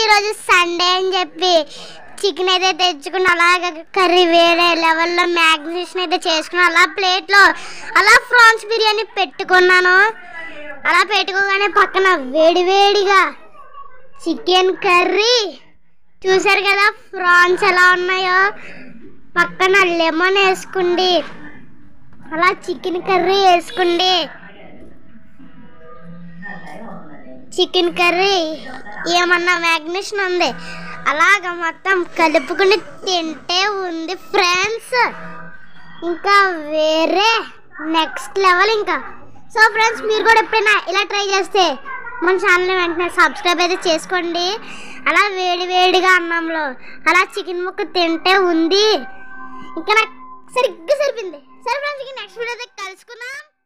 ఈరోజు సండే అని చెప్పి చికెన్ అయితే తెచ్చుకుని అలాగ కర్రీ వేరే లెవెల్లో మ్యాగ్నేషన్ అయితే చేసుకుని అలా ప్లేట్లో అలా ఫ్రాన్స్ బిర్యానీ పెట్టుకున్నాను అలా పెట్టుకోగానే పక్కన వేడివేడిగా చికెన్ కర్రీ చూసారు కదా ఫ్రాన్స్ ఎలా ఉన్నాయో పక్కన లెమన్ వేసుకోండి అలా చికెన్ కర్రీ వేసుకోండి చికెన్ కర్రీ ఏమన్నా మ్యాగ్నేషన్ ఉంది అలాగ మొత్తం కలుపుకుని తింటే ఉంది ఫ్రెండ్స్ ఇంకా వేరే నెక్స్ట్ లెవెల్ ఇంకా సో ఫ్రెండ్స్ మీరు కూడా ఎప్పుడైనా ఇలా ట్రై చేస్తే మన ఛానల్ని వెంటనే సబ్స్క్రైబ్ అయితే చేసుకోండి అలా వేడి వేడిగా అన్నంలో అలా చికెన్ ముక్క తింటే ఉంది ఇంకా నాకు సరిగ్గా సరిపోయింది సరే ఫ్రెండ్స్ నెక్స్ట్ వీడియో కలుసుకుందాం